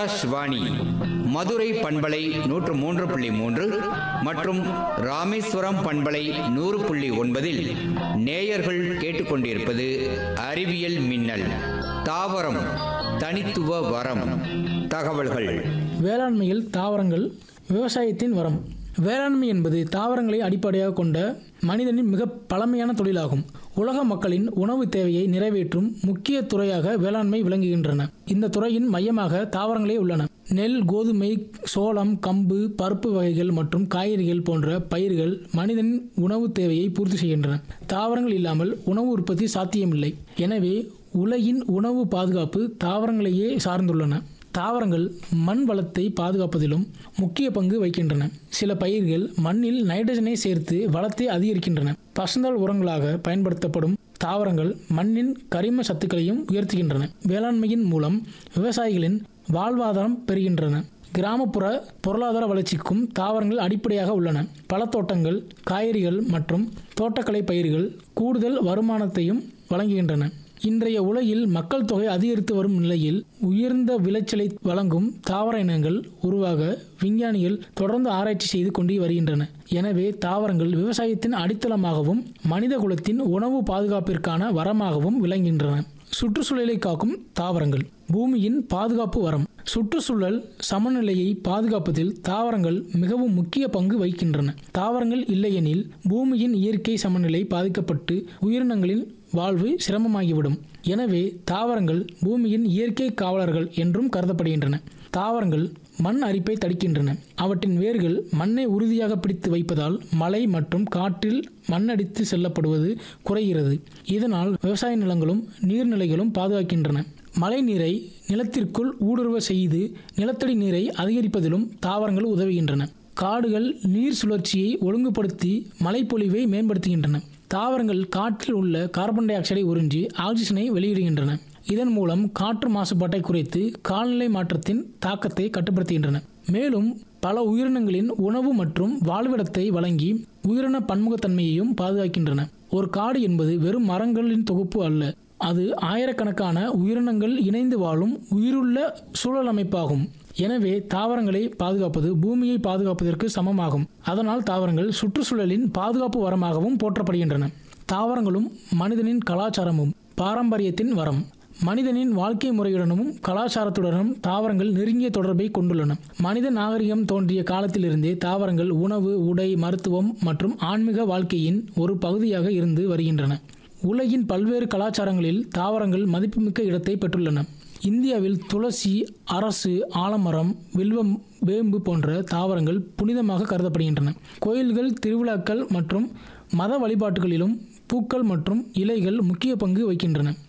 ஆகாஷ்வாணி மதுரை பண்பலை நூற்று மூன்று புள்ளி மூன்று மற்றும் ராமேஸ்வரம் பண்பலை நூறு புள்ளி ஒன்பதில் நேயர்கள் கேட்டுக்கொண்டிருப்பது அறிவியல் மின்னல் தாவரம் தனித்துவ வரம் தகவல்கள் வேளாண்மையில் தாவரங்கள் விவசாயத்தின் வரம் வேளாண்மை என்பது தாவரங்களை அடிப்படையாக கொண்ட மனிதனின் மிக பழமையான தொழிலாகும் உலக மக்களின் உணவு தேவையை நிறைவேற்றும் முக்கிய துறையாக வேளாண்மை விளங்குகின்றன இந்த துறையின் மையமாக தாவரங்களே உள்ளன நெல் கோதுமை சோளம் கம்பு பருப்பு வகைகள் மற்றும் காய்கறிகள் போன்ற பயிர்கள் மனிதனின் உணவு தேவையை பூர்த்தி செய்கின்றன தாவரங்கள் இல்லாமல் உணவு உற்பத்தி சாத்தியமில்லை எனவே உலகின் உணவு பாதுகாப்பு தாவரங்களையே சார்ந்துள்ளன தாவரங்கள் மண் வளத்தை பாதுகாப்பதிலும் முக்கிய பங்கு வகிக்கின்றன சில பயிர்கள் மண்ணில் நைட்ரஜனை சேர்த்து வளத்தை அதிகரிக்கின்றன பசுந்தாள் உரங்களாக பயன்படுத்தப்படும் தாவரங்கள் மண்ணின் கரிம சத்துக்களையும் உயர்த்துகின்றன வேளாண்மையின் மூலம் விவசாயிகளின் வாழ்வாதாரம் பெறுகின்றன கிராமப்புற பொருளாதார வளர்ச்சிக்கும் தாவரங்கள் அடிப்படையாக உள்ளன பழத்தோட்டங்கள் காய்கறிகள் மற்றும் தோட்டக்கலை பயிர்கள் கூடுதல் வருமானத்தையும் வழங்குகின்றன இன்றைய உலகில் மக்கள் தொகை அதிகரித்து வரும் நிலையில் உயர்ந்த விளைச்சலை வழங்கும் தாவர இனங்கள் உருவாக விஞ்ஞானிகள் தொடர்ந்து ஆராய்ச்சி செய்து கொண்டு வருகின்றன எனவே தாவரங்கள் விவசாயத்தின் அடித்தளமாகவும் மனித குலத்தின் உணவு பாதுகாப்பிற்கான வரமாகவும் விளங்குகின்றன சுற்றுச்சூழலை காக்கும் தாவரங்கள் பூமியின் பாதுகாப்பு வரம் சுற்றுச்சூழல் சமநிலையை பாதுகாப்பதில் தாவரங்கள் மிகவும் முக்கிய பங்கு வகிக்கின்றன தாவரங்கள் இல்லையெனில் பூமியின் இயற்கை சமநிலை பாதிக்கப்பட்டு உயிரினங்களின் வாழ்வு சிரமமாகிவிடும் எனவே தாவரங்கள் பூமியின் இயற்கை காவலர்கள் என்றும் கருதப்படுகின்றன தாவரங்கள் மண் அரிப்பை தடுக்கின்றன அவற்றின் வேர்கள் மண்ணை உறுதியாக பிடித்து வைப்பதால் மழை மற்றும் காற்றில் மண்ணடித்து செல்லப்படுவது குறைகிறது இதனால் விவசாய நிலங்களும் நீர்நிலைகளும் பாதுகாக்கின்றன மழை நீரை நிலத்திற்குள் ஊடுருவ செய்து நிலத்தடி நீரை அதிகரிப்பதிலும் தாவரங்கள் உதவுகின்றன காடுகள் நீர் சுழற்சியை ஒழுங்குபடுத்தி மழைப்பொழிவை மேம்படுத்துகின்றன தாவரங்கள் காற்றில் உள்ள கார்பன் டை ஆக்சைடை உறிஞ்சி ஆக்சிஜனை வெளியிடுகின்றன இதன் மூலம் காற்று மாசுபாட்டை குறைத்து காலநிலை மாற்றத்தின் தாக்கத்தை கட்டுப்படுத்துகின்றன மேலும் பல உயிரினங்களின் உணவு மற்றும் வாழ்விடத்தை வழங்கி உயிரின பன்முகத்தன்மையையும் பாதுகாக்கின்றன ஒரு காடு என்பது வெறும் மரங்களின் தொகுப்பு அல்ல அது ஆயிரக்கணக்கான உயிரினங்கள் இணைந்து வாழும் உயிருள்ள சூழல் அமைப்பாகும் எனவே தாவரங்களை பாதுகாப்பது பூமியை பாதுகாப்பதற்கு சமமாகும் அதனால் தாவரங்கள் சுற்றுச்சூழலின் பாதுகாப்பு வரமாகவும் போற்றப்படுகின்றன தாவரங்களும் மனிதனின் கலாச்சாரமும் பாரம்பரியத்தின் வரம் மனிதனின் வாழ்க்கை முறையுடனும் கலாச்சாரத்துடனும் தாவரங்கள் நெருங்கிய தொடர்பை கொண்டுள்ளன மனித நாகரிகம் தோன்றிய காலத்திலிருந்தே தாவரங்கள் உணவு உடை மருத்துவம் மற்றும் ஆன்மீக வாழ்க்கையின் ஒரு பகுதியாக இருந்து வருகின்றன உலகின் பல்வேறு கலாச்சாரங்களில் தாவரங்கள் மதிப்புமிக்க இடத்தை பெற்றுள்ளன இந்தியாவில் துளசி அரசு ஆலமரம் வில்வம் வேம்பு போன்ற தாவரங்கள் புனிதமாக கருதப்படுகின்றன கோயில்கள் திருவிழாக்கள் மற்றும் மத வழிபாட்டுகளிலும் பூக்கள் மற்றும் இலைகள் முக்கிய பங்கு வகிக்கின்றன